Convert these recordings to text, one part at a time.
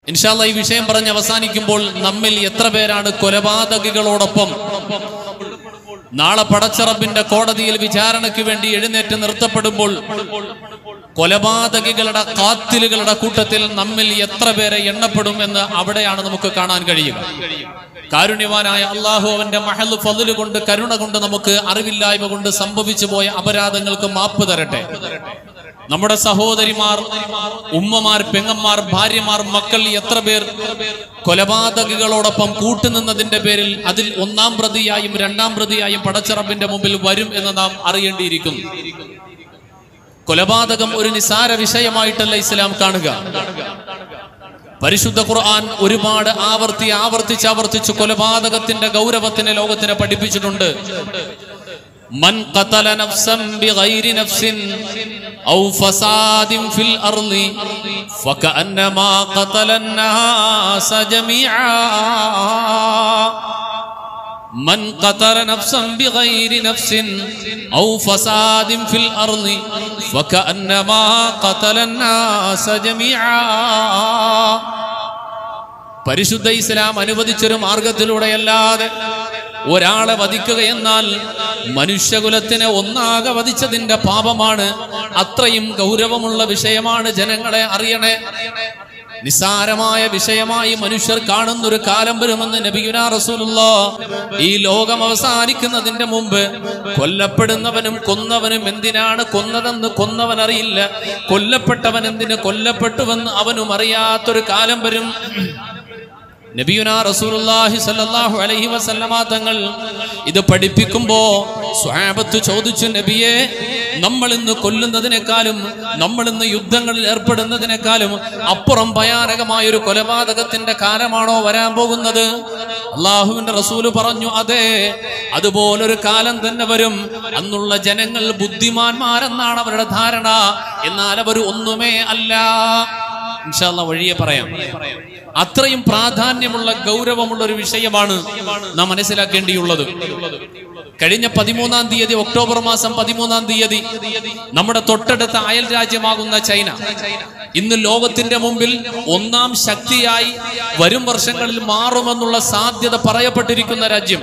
ഇൻഷാല്ല ഈ വിഷയം പറഞ്ഞ് അവസാനിക്കുമ്പോൾ നമ്മിൽ എത്ര പേരാണ് കൊലപാതകികളോടൊപ്പം നാളെ പടച്ചറബിന്റെ കോടതിയിൽ വിചാരണയ്ക്ക് വേണ്ടി എഴുന്നേറ്റ് നിർത്തപ്പെടുമ്പോൾ കൊലപാതകികളുടെ കാത്തിലുകളുടെ കൂട്ടത്തിൽ നമ്മിൽ എത്ര പേരെ എണ്ണപ്പെടും എന്ന് അവിടെയാണ് നമുക്ക് കാണാൻ കഴിയുക കാരുണ്യവാനായ അള്ളാഹു അവന്റെ മഹൽ ഫതില് കൊണ്ട് കരുണ കൊണ്ട് നമുക്ക് അറിവില്ലായ്മ കൊണ്ട് സംഭവിച്ചു പോയ അപരാധങ്ങൾക്ക് മാപ്പ് തരട്ടെ നമ്മുടെ സഹോദരിമാർ ഉമ്മമാർ പെങ്ങന്മാർ ഭാര്യമാർ മക്കൾ എത്ര പേർ കൊലപാതകികളോടൊപ്പം കൂട്ടുനിന്നതിന്റെ പേരിൽ അതിൽ ഒന്നാം പ്രതിയായും രണ്ടാം പ്രതിയായും പടച്ചറബിന്റെ മുമ്പിൽ വരും എന്ന് നാം അറിയേണ്ടിയിരിക്കുന്നു കൊലപാതകം ഒരു നിസാര വിഷയമായിട്ടല്ല ഇസ്ലാം കാണുക പരിശുദ്ധ ഖുർആൻ ഒരുപാട് ആവർത്തി ആവർത്തിച്ച് ആവർത്തിച്ച് കൊലപാതകത്തിന്റെ ഗൗരവത്തിനെ ലോകത്തിനെ പഠിപ്പിച്ചിട്ടുണ്ട് من قتل نفسا بغير نفس أو فساد في الأرض فكأنما قتل الناس جميعا من قتل نفسا بغير نفس أو فساد في الأرض فكأنما قتل الناس جميعا പരിശുദ്ധ ഇസ്ലാം അനുവദിച്ചൊരു മാർഗത്തിലൂടെയല്ലാതെ ഒരാളെ വധിക്കുക എന്നാൽ മനുഷ്യകുലത്തിനെ ഒന്നാകെ വധിച്ചതിന്റെ പാപമാണ് അത്രയും ഗൗരവമുള്ള വിഷയമാണ് ജനങ്ങളെ അറിയണേ നിസ്സാരമായ വിഷയമായി മനുഷ്യർ കാണുന്നൊരു കാലം വരുമെന്ന് നബിയുന റസൂലുള്ള ഈ ലോകം അവസാനിക്കുന്നതിന്റെ മുമ്പ് കൊല്ലപ്പെടുന്നവനും കൊന്നവനും എന്തിനാണ് കൊന്നതെന്ന് കൊന്നവൻ അറിയില്ല കൊല്ലപ്പെട്ടവൻ എന്തിന് കൊല്ലപ്പെട്ടുവെന്ന് അവനും അറിയാത്തൊരു കാലം വരും നബിയുന റസൂലുള്ളാഹി സ്വല്ലല്ലാഹു അലൈഹി വസല്ലമ തങ്ങൾ ഇത് പഠിപ്പിക്കുമ്പോ സ്വഹാബത്ത് ചോദിച്ചു നബിയെ നമ്മൾ ഇന്ന് കൊല്ലുന്നതിനേക്കാളും നമ്മൾ ഇന്ന് യുദ്ധങ്ങളിൽ ഏർപ്പെടുന്നതിനേക്കാളും അപ്പുറം ഭയാനകമായ ഒരു കൊലപാതകത്തിന്റെ കാലമാണോ വരാൻ പോകുന്നത് അള്ളാഹുവിന്റെ റസൂല് പറഞ്ഞു അതെ അതുപോലൊരു കാലം തന്നെ വരും അന്നുള്ള ജനങ്ങൾ ബുദ്ധിമാന്മാരെന്നാണ് അവരുടെ ധാരണ എന്നാൽ അവർ ഒന്നുമേ അല്ല ഇൻഷാല്ല വഴിയെ പറയാം അത്രയും പ്രാധാന്യമുള്ള ഗൗരവമുള്ള ഒരു വിഷയമാണ് നാം മനസ്സിലാക്കേണ്ടിയുള്ളത് കഴിഞ്ഞ പതിമൂന്നാം തീയതി ഒക്ടോബർ മാസം പതിമൂന്നാം തീയതി നമ്മുടെ തൊട്ടടുത്ത അയൽ രാജ്യമാകുന്ന ചൈന ഇന്ന് ലോകത്തിന്റെ മുമ്പിൽ ഒന്നാം ശക്തിയായി വരും വർഷങ്ങളിൽ മാറുമെന്നുള്ള സാധ്യത പറയപ്പെട്ടിരിക്കുന്ന രാജ്യം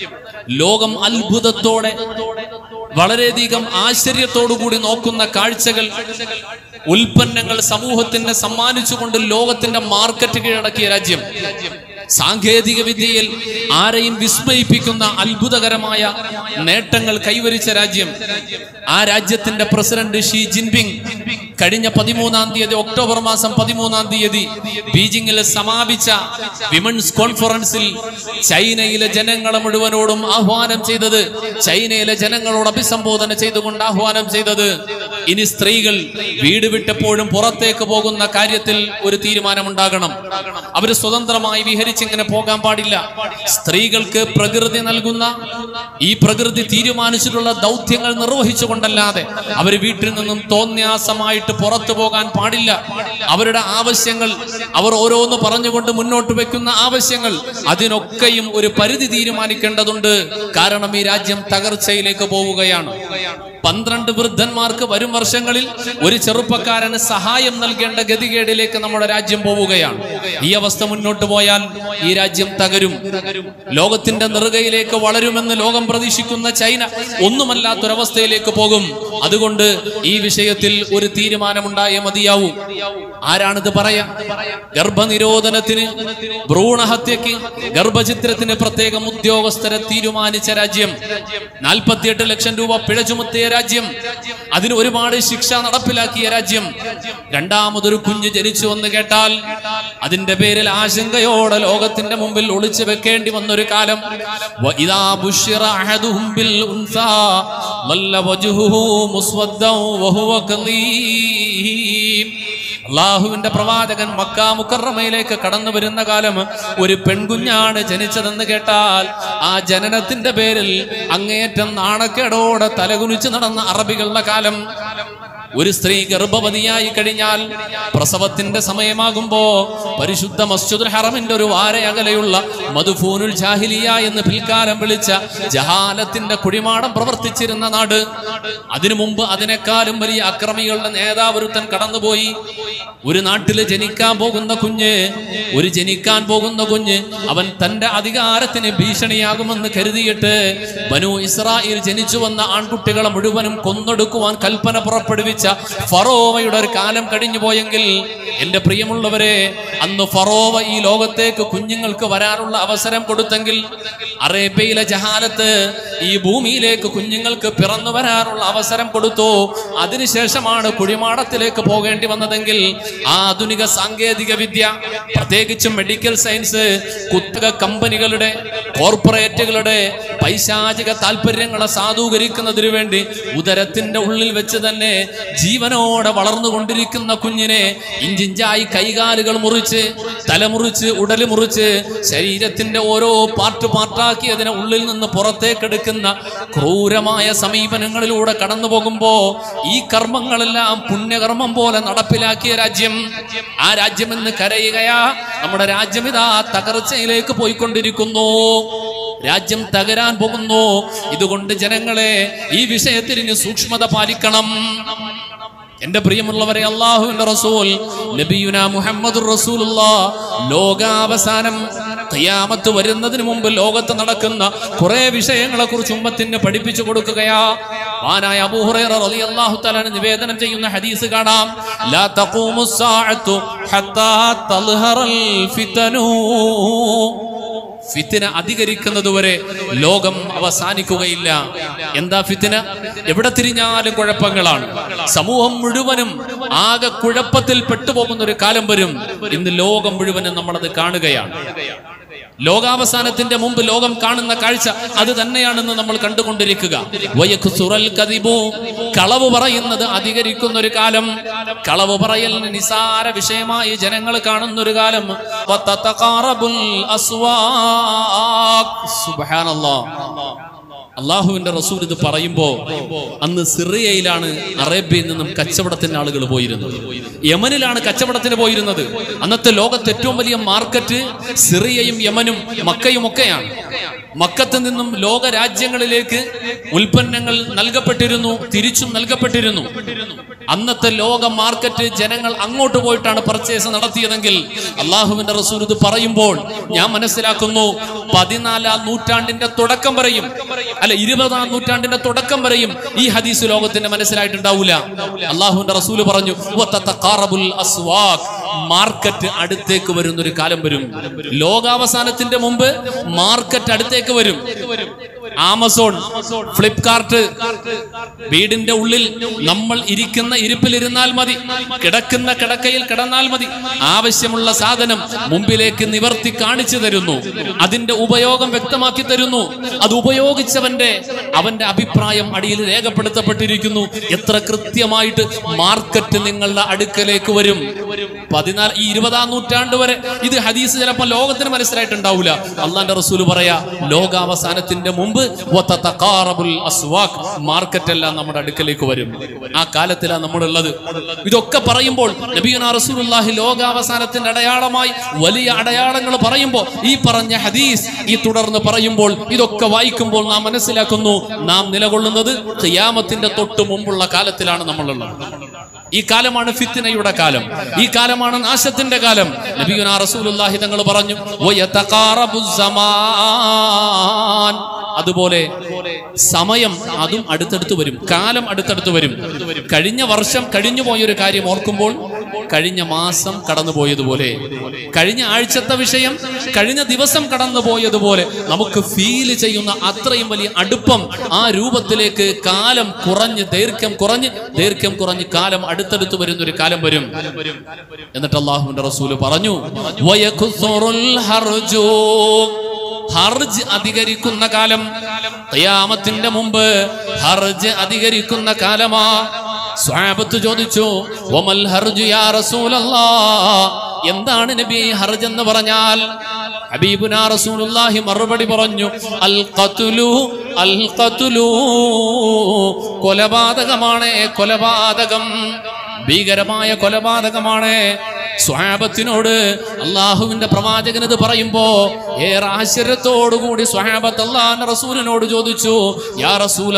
ലോകം അത്ഭുതത്തോടെ വളരെയധികം ആശ്ചര്യത്തോടു കൂടി നോക്കുന്ന കാഴ്ചകൾ ഉൽപ്പന്നങ്ങൾ സമൂഹത്തിന് സമ്മാനിച്ചുകൊണ്ട് ലോകത്തിന്റെ മാർക്കറ്റ് കീഴടക്കിയ രാജ്യം സാങ്കേതിക വിദ്യയിൽ ആരെയും വിസ്മയിപ്പിക്കുന്ന അത്ഭുതകരമായ നേട്ടങ്ങൾ കൈവരിച്ച രാജ്യം ആ രാജ്യത്തിന്റെ പ്രസിഡന്റ് ഷീ ജിൻപിങ് കഴിഞ്ഞ പതിമൂന്നാം തീയതി ഒക്ടോബർ മാസം പതിമൂന്നാം തീയതി ബീജിംഗിൽ സമാപിച്ച വിമൻസ് കോൺഫറൻസിൽ ചൈനയിലെ ജനങ്ങളെ മുഴുവനോടും ആഹ്വാനം ചെയ്തത് ചൈനയിലെ ജനങ്ങളോട് അഭിസംബോധന ചെയ്തുകൊണ്ട് ആഹ്വാനം ചെയ്തത് ഇനി സ്ത്രീകൾ വീട് വിട്ടപ്പോഴും പുറത്തേക്ക് പോകുന്ന കാര്യത്തിൽ ഒരു തീരുമാനമുണ്ടാകണം അവർ സ്വതന്ത്രമായി വിഹരിച്ചിങ്ങനെ പോകാൻ പാടില്ല സ്ത്രീകൾക്ക് പ്രകൃതി നൽകുന്ന ഈ പ്രകൃതി തീരുമാനിച്ചിട്ടുള്ള ദൗത്യങ്ങൾ നിർവഹിച്ചുകൊണ്ടല്ലാതെ അവർ വീട്ടിൽ നിന്നും തോന്യാസമായിട്ട് പുറത്തു പോകാൻ പാടില്ല അവരുടെ ആവശ്യങ്ങൾ അവർ ഓരോന്ന് പറഞ്ഞുകൊണ്ട് മുന്നോട്ട് വെക്കുന്ന ആവശ്യങ്ങൾ അതിനൊക്കെയും ഒരു പരിധി തീരുമാനിക്കേണ്ടതുണ്ട് കാരണം ഈ രാജ്യം തകർച്ചയിലേക്ക് പോവുകയാണ് പന്ത്രണ്ട് വൃദ്ധന്മാർക്ക് വരും വർഷങ്ങളിൽ ഒരു ചെറുപ്പക്കാരന് സഹായം നൽകേണ്ട ഗതികേടിലേക്ക് നമ്മുടെ രാജ്യം പോവുകയാണ് ഈ അവസ്ഥ മുന്നോട്ട് പോയാൽ ഈ രാജ്യം തകരും ലോകത്തിന്റെ നെറുകയിലേക്ക് വളരുമെന്ന് ലോകം പ്രതീക്ഷിക്കുന്ന ചൈന ഒന്നുമല്ലാത്തൊരവസ്ഥയിലേക്ക് പോകും അതുകൊണ്ട് ഈ വിഷയത്തിൽ ഒരു തീരുമാനമുണ്ടായേ മതിയാവൂ ആരാണിത് പറയാ ഗർഭനിരോധനത്തിന് ഭ്രൂണഹത്യക്ക് ഗർഭചിത്രത്തിന് പ്രത്യേകം ഉദ്യോഗസ്ഥരെ തീരുമാനിച്ച രാജ്യം നാൽപ്പത്തിയെട്ട് ലക്ഷം രൂപ പിഴ ചുമത്തിയ രാജ്യം അതിന് ഒരുപാട് ശിക്ഷ നടപ്പിലാക്കിയ രാജ്യം രണ്ടാമതൊരു കുഞ്ഞ് ജനിച്ചു എന്ന് കേട്ടാൽ അതിന്റെ പേരിൽ ആശങ്കയോടെ ലോകത്തിന്റെ മുമ്പിൽ ഒളിച്ചു വെക്കേണ്ടി വന്നൊരു കാലം വഇദാ ബുശ്ശിറ അഹദുഹും ബിൽ ഉൻസാ വല്ല വജ്ഹുഹു മുസ്വദ്ദൻ വഹുവ കദീം അള്ളാഹുവിന്റെ പ്രവാചകൻ മക്ക മുക്കറമയിലേക്ക് കടന്നു വരുന്ന കാലം ഒരു പെൺകുഞ്ഞാണ് ജനിച്ചതെന്ന് കേട്ടാൽ ആ ജനനത്തിന്റെ പേരിൽ അങ്ങേയറ്റം നാണക്കേടോടെ തലകുനിച്ച് നടന്ന അറബികളുടെ കാലം ഒരു സ്ത്രീ ഗർഭവതിയായി കഴിഞ്ഞാൽ പ്രസവത്തിന്റെ സമയമാകുമ്പോ പരിശുദ്ധ മസ്ജിദുൽ ഹറമിന്റെ ഒരു വാരയകലെയുള്ള മധുഫൂനുൽ ജാഹിലിയ എന്ന് പിൽക്കാലം വിളിച്ച ജഹാലത്തിന്റെ കുഴിമാടം പ്രവർത്തിച്ചിരുന്ന നാട് അതിനു മുമ്പ് അതിനേക്കാളും വലിയ അക്രമികളുടെ നേതാവൊരുത്തൻ കടന്നുപോയി ഒരു നാട്ടില് ജനിക്കാൻ പോകുന്ന കുഞ്ഞ് ഒരു ജനിക്കാൻ പോകുന്ന കുഞ്ഞ് അവൻ തന്റെ അധികാരത്തിന് ഭീഷണിയാകുമെന്ന് കരുതിയിട്ട് ബനു ഇസ്രായേൽ ജനിച്ചു വന്ന ആൺകുട്ടികളെ മുഴുവനും കൊന്നൊടുക്കുവാൻ കൽപ്പന പുറപ്പെടുവിച്ച ഫറോവയുടെ ഒരു കാലം കഴിഞ്ഞു പോയെങ്കിൽ എന്റെ പ്രിയമുള്ളവരെ അന്ന് ഫറോവ ഈ ലോകത്തേക്ക് കുഞ്ഞുങ്ങൾക്ക് വരാനുള്ള അവസരം കൊടുത്തെങ്കിൽ അറേബ്യയിലെ ജഹാലത്ത് ഈ ഭൂമിയിലേക്ക് കുഞ്ഞുങ്ങൾക്ക് പിറന്നു വരാനുള്ള അവസരം കൊടുത്തു അതിനുശേഷമാണ് കുഴിമാടത്തിലേക്ക് പോകേണ്ടി വന്നതെങ്കിൽ ആധുനിക സാങ്കേതിക വിദ്യ പ്രത്യേകിച്ചും മെഡിക്കൽ സയൻസ് കുത്തക കമ്പനികളുടെ കോർപ്പറേറ്റുകളുടെ പൈശാചിക താല്പര്യങ്ങളെ സാധൂകരിക്കുന്നതിനു വേണ്ടി ഉദരത്തിന്റെ ഉള്ളിൽ വെച്ച് തന്നെ ജീവനോടെ വളർന്നുകൊണ്ടിരിക്കുന്ന കുഞ്ഞിനെ ഇഞ്ചിഞ്ചായി കൈകാലുകൾ മുറിച്ച് തലമുറിച്ച് ഉടല് മുറിച്ച് ശരീരത്തിന്റെ ഓരോ പാർട്ട് പാർട്ടാക്കി അതിനെ ഉള്ളിൽ നിന്ന് പുറത്തേക്കെടുക്കുന്ന ക്രൂരമായ സമീപനങ്ങളിലൂടെ കടന്നു പോകുമ്പോ ഈ കർമ്മങ്ങളെല്ലാം പുണ്യകർമ്മം പോലെ നടപ്പിലാക്കിയ രാജ്യം ആ രാജ്യം എന്ന് കരയുകയാ നമ്മുടെ രാജ്യം ഇതാ തകർച്ചയിലേക്ക് പോയിക്കൊണ്ടിരിക്കുന്നു രാജ്യം തകരാൻ പോകുന്നു ഇതുകൊണ്ട് ജനങ്ങളെ ഈ വിഷയത്തിൽ ഇനി സൂക്ഷ്മത പാലിക്കണം എന്റെ പ്രിയമുള്ളവരെ അള്ളാഹുവിന്റെ റസൂൽ നബിയുന മുഹമ്മദ് റസൂലുള്ള ലോകാവസാനം ഖിയാമത്ത് വരുന്നതിന് മുമ്പ് ലോകത്ത് നടക്കുന്ന കുറെ വിഷയങ്ങളെ കുറിച്ച് ഉമ്മത്തിന് പഠിപ്പിച്ചു കൊടുക്കുകയാ മാനായ അബൂഹുറൈറ റളിയല്ലാഹു തആല നിവേദനം ചെയ്യുന്ന ഹദീസ് കാണാം ലാ തഖൂമു സ്സാഅത്തു ഹത്താ തൽഹറൽ ഫിതനു ഫിത്തിന അധികരിക്കുന്നതുവരെ ലോകം അവസാനിക്കുകയില്ല എന്താ ഫിത്തിന എവിടെ തിരിഞ്ഞാലും കുഴപ്പങ്ങളാണ് സമൂഹം മുഴുവനും ആകെ കുഴപ്പത്തിൽ പെട്ടുപോകുന്ന ഒരു കാലം വരും ഇന്ന് ലോകം മുഴുവനും നമ്മളത് കാണുകയാണ് ലോകാവസാനത്തിന്റെ മുമ്പ് ലോകം കാണുന്ന കാഴ്ച അത് തന്നെയാണെന്ന് നമ്മൾ കണ്ടുകൊണ്ടിരിക്കുക വയഖ്സുറൽ കദിബു കളവ് പറയുന്നത് അധികരിക്കുന്ന ഒരു കാലം കളവ് പറയലിന് നിസാര വിഷയമായി ജനങ്ങൾ കാണുന്ന ഒരു കാലം വതതഖാറബുൽ അസ്വാഖ് സുബ്ഹാനല്ലാഹ് അള്ളാഹുവിന്റെ റസൂൽ ഇത് പറയുമ്പോ അന്ന് സിറിയയിലാണ് അറേബ്യയിൽ നിന്നും കച്ചവടത്തിന് ആളുകൾ പോയിരുന്നത് യമനിലാണ് കച്ചവടത്തിന് പോയിരുന്നത് അന്നത്തെ ലോകത്ത് ഏറ്റവും വലിയ മാർക്കറ്റ് സിറിയയും യമനും മക്കയും ഒക്കെയാണ് മക്കത്ത് നിന്നും ലോക രാജ്യങ്ങളിലേക്ക് ഉൽപ്പന്നങ്ങൾ നൽകപ്പെട്ടിരുന്നു തിരിച്ചും നൽകപ്പെട്ടിരുന്നു അന്നത്തെ ലോക മാർക്കറ്റ് ജനങ്ങൾ അങ്ങോട്ട് പോയിട്ടാണ് പർച്ചേസ് നടത്തിയതെങ്കിൽ അള്ളാഹുവിന്റെ റസൂൽ ഇത് പറയുമ്പോൾ ഞാൻ മനസ്സിലാക്കുന്നു പതിനാലാം നൂറ്റാണ്ടിന്റെ തുടക്കം വരെയും അല്ല ഇരുപതാം നൂറ്റാണ്ടിന്റെ തുടക്കം വരെയും ഈ ഹദീസ് ലോകത്തിന്റെ മനസ്സിലായിട്ടുണ്ടാവൂല അള്ളാഹുവിന്റെ റസൂല് പറഞ്ഞു "വതതഖാറബുൽ അസ്വാഖ്." മാർക്കറ്റ് അടുത്തേക്ക് വരുന്ന ഒരു കാലം വരും ലോകാവസാനത്തിന്റെ മുമ്പ് മാർക്കറ്റ് അടുത്തേക്ക് വരും ആമസോൺ ഫ്ലിപ്കാർട്ട് വീടിന്റെ ഉള്ളിൽ നമ്മൾ ഇരിക്കുന്ന ഇരിപ്പിലിരുന്നാൽ മതി കിടക്കുന്ന കിടക്കയിൽ കിടന്നാൽ മതി ആവശ്യമുള്ള സാധനം മുമ്പിലേക്ക് നിവർത്തി കാണിച്ചു തരുന്നു അതിന്റെ ഉപയോഗം വ്യക്തമാക്കി തരുന്നു അത് ഉപയോഗിച്ചവന്റെ അവന്റെ അഭിപ്രായം അടിയിൽ രേഖപ്പെടുത്തപ്പെട്ടിരിക്കുന്നു എത്ര കൃത്യമായിട്ട് മാർക്കറ്റ് നിങ്ങളുടെ അടുക്കലേക്ക് വരും പതിനാല് ഈ ഇരുപതാം നൂറ്റാണ്ട് വരെ ഇത് ഹദീസ് ചിലപ്പോൾ ലോകത്തിന് മനസ്സിലായിട്ടുണ്ടാവില്ല അള്ളാന്റെ റസൂല് പറയാ ലോകാവസാനത്തിന്റെ മുമ്പ് വതതഖാറബുൽ അസ്വാഖ് മാർക്കറ്റ് എല്ലാം നമ്മുടെ അടുക്കലേക്ക് വരും ആ കാലത്തിലാണ് നമ്മളുള്ളത് ഇതൊക്കെ പറയുമ്പോൾ നബിയുന റസൂലുള്ളാഹി ലോകാവസാനത്തിന്റെ അടയാളമായി വലിയ അടയാളങ്ങൾ പറയുമ്പോൾ ഈ പറഞ്ഞ ഹദീസ് ഈ തുടർന്ന് പറയുമ്പോൾ ഇതൊക്കെ വായിക്കുമ്പോൾ നാം മനസ്സിലാക്കുന്നു നാം നിലകൊള്ളുന്നത് ഖിയാമത്തിന്റെ തൊട്ട് മുമ്പുള്ള കാലത്തിലാണ് നമ്മളുള്ളത് ഈ കാലമാണ് ഫിത്തിനയുടെ കാലം ഈ കാലമാണ് നാശത്തിന്റെ കാലം നബിയുന റസൂലുള്ളാഹി തങ്ങൾ പറഞ്ഞു "വയതഖാറബു സമാൻ." അതുപോലെ സമയം അതും അടുത്തടുത്ത് വരും കാലം അടുത്തടുത്ത് വരും കഴിഞ്ഞ വർഷം കഴിഞ്ഞു പോയൊരു കാര്യം ഓർക്കുമ്പോൾ കഴിഞ്ഞ മാസം കടന്നു പോയതുപോലെ കഴിഞ്ഞ ആഴ്ചത്തെ വിഷയം കഴിഞ്ഞ ദിവസം കടന്നു പോയതുപോലെ നമുക്ക് ഫീൽ ചെയ്യുന്ന അത്രയും വലിയ അടുപ്പം ആ രൂപത്തിലേക്ക് കാലം കുറഞ്ഞ് ദൈർഘ്യം കുറഞ്ഞ് ദൈർഘ്യം കുറഞ്ഞ് കാലം അടുത്തടുത്ത് വരുന്ന ഒരു കാലം വരും എന്നിട്ട് അള്ളാഹുവിന്റെ റസൂല് പറഞ്ഞു "വയഖ്സുറുൽ ഹർജു." ഹർജ് അധികരിക്കുന്ന കാലം ഖിയാമത്തിന്റെ മുമ്പ് ഹർജ് അധികരിക്കുന്ന കാലമാ സ്വാബത്ത് ചോദിച്ചു ഒമൽ ഹർജു യാ റസൂലല്ലാ എന്താണ് നബി ഹർജ് എന്ന് പറഞ്ഞാൽ ഹബീബുനാ റസൂലുള്ളാഹി മറുപടി പറഞ്ഞു അൽ ഖത്ലു അൽ ഖത്ലു കൊലപാതകമാണ് കൊലപാതകം ഭീകരമായ കൊലപാതകമാണ് സ്വഹാബത്തിനോട് അള്ളാഹുവിന്റെ പ്രവാചകൻ ഇത് പറയുമ്പോ ഏറെ ആശ്ചര്യത്തോടുകൂടി സ്വഹാബത്ത് അള്ളാഹ് റസൂലിനോട് ചോദിച്ചു യാ റസൂൽ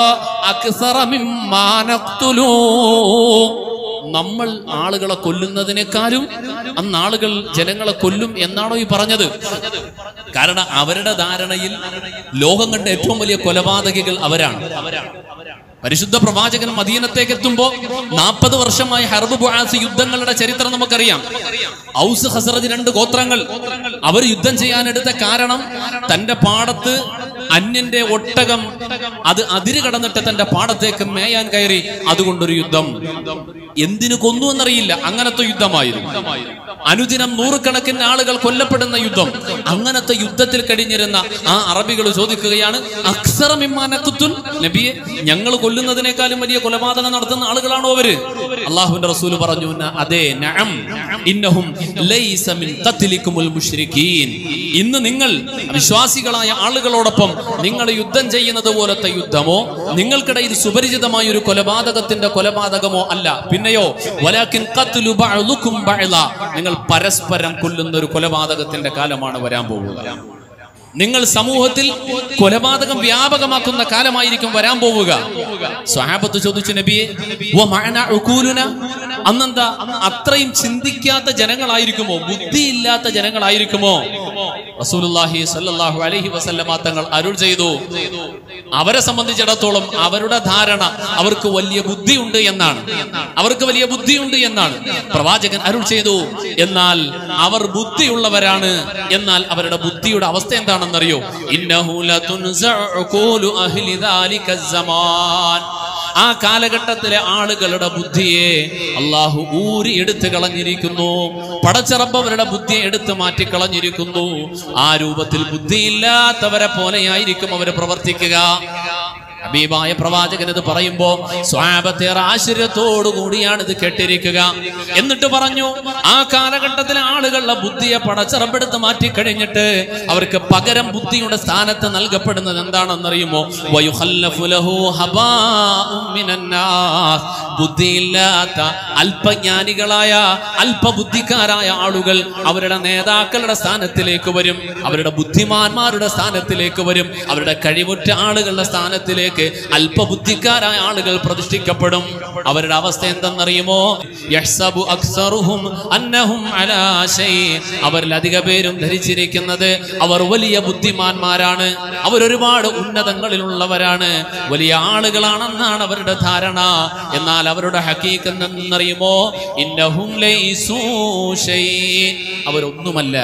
നമ്മൾ ആളുകളെ കൊല്ലുന്നതിനേക്കാളും അന്ന് ആളുകൾ ജനങ്ങളെ കൊല്ലും എന്നാണോ ഈ പറഞ്ഞത് കാരണം അവരുടെ ധാരണയിൽ ലോകം കണ്ട ഏറ്റവും വലിയ കൊലപാതകികൾ അവരാണ് പരിശുദ്ധ പ്രവാചകൻ മദീനത്തേക്ക് എത്തുമ്പോ നാൽപ്പത് വർഷമായി ഹർബ് ബുആസ് യുദ്ധങ്ങളുടെ ചരിത്രം നമുക്കറിയാം ഔസ് ഹസറജ് രണ്ട് ഗോത്രങ്ങൾ അവർ യുദ്ധം ചെയ്യാനെടുത്ത കാരണം തന്റെ പാടത്ത് അന്യന്റെ ഒട്ടകം അത് അതിര് കടന്നിട്ട് തന്റെ പാടത്തേക്ക് മേയാൻ കയറി അതുകൊണ്ടൊരു യുദ്ധം എന്തിനു കൊന്നു എന്നറിയില്ല അങ്ങനത്തെ യുദ്ധമായിരുന്നു അനുദിനം നൂറുകണക്കിന് ആളുകൾ കൊല്ലപ്പെടുന്ന യുദ്ധം അങ്ങനത്തെ യുദ്ധത്തിൽ കഴിഞ്ഞിരുന്ന ആ അറബികൾ ചോദിക്കുകയാണ് അക്സറമിമാനക്കുത്തുൻ നബിയെ ഞങ്ങൾ കൊല്ലുന്നതിനേക്കാളും വലിയ കൊലപാതകം നടത്തുന്ന ആളുകളാണോ അവര് അള്ളാഹുവിന്റെ റസൂല് പറഞ്ഞു "ന- അതെ നഅം ഇന്നഹും ലൈസ മിൻ ഖത്ലിക്കുമുൽ മുശ്രിക്കീൻ ഇന്ന് നിങ്ങൾ വിശ്വാസികളായ ആളുകളോടൊപ്പം നിങ്ങൾ യുദ്ധം ചെയ്യുന്നത് പോലത്തെ യുദ്ധമോ നിങ്ങൾക്കിടയിൽ സുപരിചിതമായ ഒരു കൊലപാതകത്തിന്റെ കൊലപാതകമോ അല്ല പിന്നെയോ വലാക്കിൻ ഖത്ലു ബഅ്ളുക്കും ബഅ്ള നിങ്ങൾ പരസ്പരം കൊല്ലുന്ന ഒരു കൊലപാതകത്തിന്റെ കാലമാണ് വരാൻ പോവുക നിങ്ങൾ സമൂഹത്തിൽ കൊലപാതകം വ്യാപകമാക്കുന്ന കാലമായിരിക്കും വരാൻ പോവുക സ്വഹാബത്ത് ചോദിച്ചു നബിയെ "വ മഅന ഉഖൂലുന?" അന്നെന്താ അത്രയും ചിന്തിക്കാത്ത ജനങ്ങളായിരിക്കുമോ ബുദ്ധിയില്ലാത്ത ജനങ്ങളായിരിക്കുമോ റസൂലുള്ളാഹി സ്വല്ലല്ലാഹു അലൈഹി വസല്ലമ തങ്ങൾ അരുൾ ചെയ്തു അവരെ സംബന്ധിച്ചിടത്തോളം അവരുടെ ധാരണ അവർക്ക് വലിയ ബുദ്ധിയുണ്ട് എന്നാണ് അവർക്ക് വലിയ ബുദ്ധിയുണ്ട് എന്നാണ് പ്രവാചകൻ അരുൾ ചെയ്തു എന്നാൽ അവർ ബുദ്ധിയുള്ളവരാണ് എന്നാൽ അവരുടെ ബുദ്ധിയുടെ അവസ്ഥ എന്താണെന്നറിയോ ഇന്നഹു ലതുൻസഉ ഖൂലു അഹ്ലി ദാലിക സമാൻ ആ കാലഘട്ടത്തിലെ ആളുകളുടെ ബുദ്ധിയെ അള്ളാഹു ഊരി എടുത്തു കളഞ്ഞിരിക്കുന്നു പടച്ചിറപ്പവരുടെ ബുദ്ധിയെ എടുത്തു മാറ്റി കളഞ്ഞിരിക്കുന്നു ആ രൂപത്തിൽ ബുദ്ധിയില്ലാത്തവരെ പോലെയായിരിക്കും അവർ പ്രവർത്തിക്കുക ഹബീബായ പ്രവാചകൻ ഇത് പറയുമ്പോ സ്വാപത്തേറെ ആശ്ചര്യത്തോടു കൂടിയാണ് ഇത് കേട്ടിരിക്കുക എന്നിട്ട് പറഞ്ഞു ആ കാലഘട്ടത്തിലെ ആളുകളുടെ ബുദ്ധിയെ പടച്ചറപ്പെടുത്ത് മാറ്റി കഴിഞ്ഞിട്ട് അവർക്ക് പകരം ബുദ്ധിയുടെ സ്ഥാനത്ത് നൽകപ്പെടുന്നത് എന്താണെന്നറിയുമോ വയുഖല്ലഫു ലഹു ഹബാഉം മിനന്നാസ്. ബുദ്ധിയില്ലാത്ത അല്പജ്ഞാനികളായ അല്പബുദ്ധിക്കാരായ ആളുകൾ അവരുടെ നേതാക്കളുടെ സ്ഥാനത്തിലേക്ക് വരും അവരുടെ ബുദ്ധിമാന്മാരുടെ സ്ഥാനത്തിലേക്ക് വരും അവരുടെ കഴിവുറ്റ ആളുകളുടെ സ്ഥാനത്തിലേക്ക് അല്പബുദ്ധിക്കാരായ ആളുകൾ പ്രതിഷ്ഠിക്കപ്പെടും അവരുടെ അവസ്ഥ എന്തെന്നറിയുമോ യഹ്സബു അക്സറുഹും അന്നഹും അലാ ശൈ. അവരിൽ അധിക പേരും ധരിച്ചിരിക്കുന്നത് അവർ വലിയ ബുദ്ധിമാന്മാരാണ് അവർ ഒരുപാട് ഉന്നതങ്ങളിലുള്ളവരാണ് വലിയ ആളുകളാണെന്നാണ് അവരുടെ ധാരണ എന്നാൽ അവരുടെ ഹക്കീക്ക് എന്നറിയുമോ ഇന്നഹും ലൈസൂ ശൈ. അവരൊന്നുമല്ല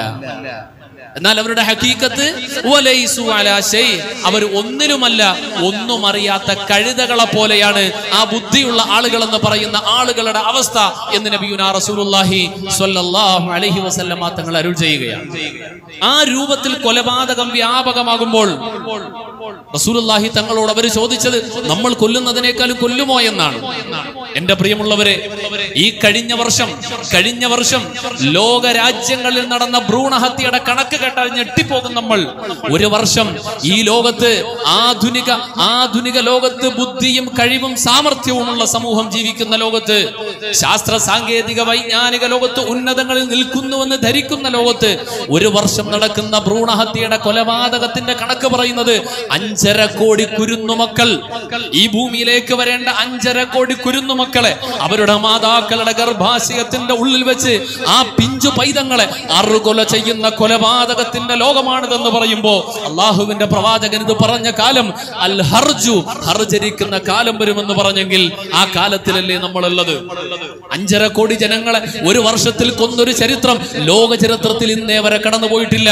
എന്നാൽ അവരുടെ ഹക്കീക്കത്ത് വലൈസു അലാ ശൈ. അവർ ഒന്നിനുമല്ല ഒന്നും അറിയാത്ത കഴുതകളെ പോലെയാണ് ആ ബുദ്ധിയുള്ള ആളുകൾ എന്ന് പറയുന്ന ആളുകളുടെ അവസ്ഥ എന്ന് നബിയുനാ റസൂലുള്ളാഹി സ്വല്ലല്ലാഹു അലൈഹി വസല്ലമ തങ്ങൾ അരുൾ ചെയ്യുകയാണ് ആ രൂപത്തിൽ കൊലപാതകം വ്യാപകമാകുമ്പോൾ റസൂലുള്ളാഹി തങ്ങളോട് അവർ ചോദിച്ചത് നമ്മൾ കൊല്ലുന്നതിനേക്കാളും കൊല്ലുമോ എന്നാണ് എന്റെ പ്രിയമുള്ളവരെ ഈ കഴിഞ്ഞ വർഷം കഴിഞ്ഞ വർഷം ലോക രാജ്യങ്ങളിൽ നടന്ന ഭ്രൂണഹത്യയുടെ കണക്ക് കേട്ടാൽ ഞെട്ടിപ്പോകും നമ്മൾ ഒരു വർഷം ഈ ലോകത്ത് ആധുനിക ആധുനിക ലോകത്ത് ബുദ്ധിയും കഴിവും സാമർഥ്യവുമുള്ള സമൂഹം ജീവിക്കുന്ന ലോകത്ത് ശാസ്ത്ര സാങ്കേതിക വൈജ്ഞാനിക ലോകത്ത് ഉന്നതങ്ങളിൽ നിൽക്കുന്നുവെന്ന് ധരിക്കുന്ന ലോകത്ത് ഒരു വർഷം നടക്കുന്ന ഭ്രൂണഹത്യയുടെ കൊലപാതകത്തിന്റെ കണക്ക് പറയുന്നത് അഞ്ചര കോടി കുരുന്നുമക്കൾ ഈ ഭൂമിയിലേക്ക് വരേണ്ട അഞ്ചര കോടി കുരുന്നുമക്കളെ അവരുടെ മാതാക്കളുടെ ഗർഭാശയത്തിന്റെ ഉള്ളിൽ വെച്ച് ആ പിഞ്ചു പൈതങ്ങളെ അറുകൊല ചെയ്യുന്ന കൊലപാതകത്തിന്റെ ലോകമാണിതെന്ന് പറയുമ്പോ അള്ളാഹുവിന്റെ പ്രവാചകൻ ഇത് പറഞ്ഞ കാലം അൽ ഹർജു ഹർജരിക്കുന്ന കാലം വരുമെന്ന് പറഞ്ഞെങ്കിൽ ആ കാലത്തിലല്ലേ നമ്മളുള്ളത് അഞ്ചര കോടി ജനങ്ങളെ ഒരു വർഷത്തിൽ കൊന്നൊരു ചരിത്രം ലോക ചരിത്രത്തിൽ ഇന്നേ വരെ കടന്നു പോയിട്ടില്ല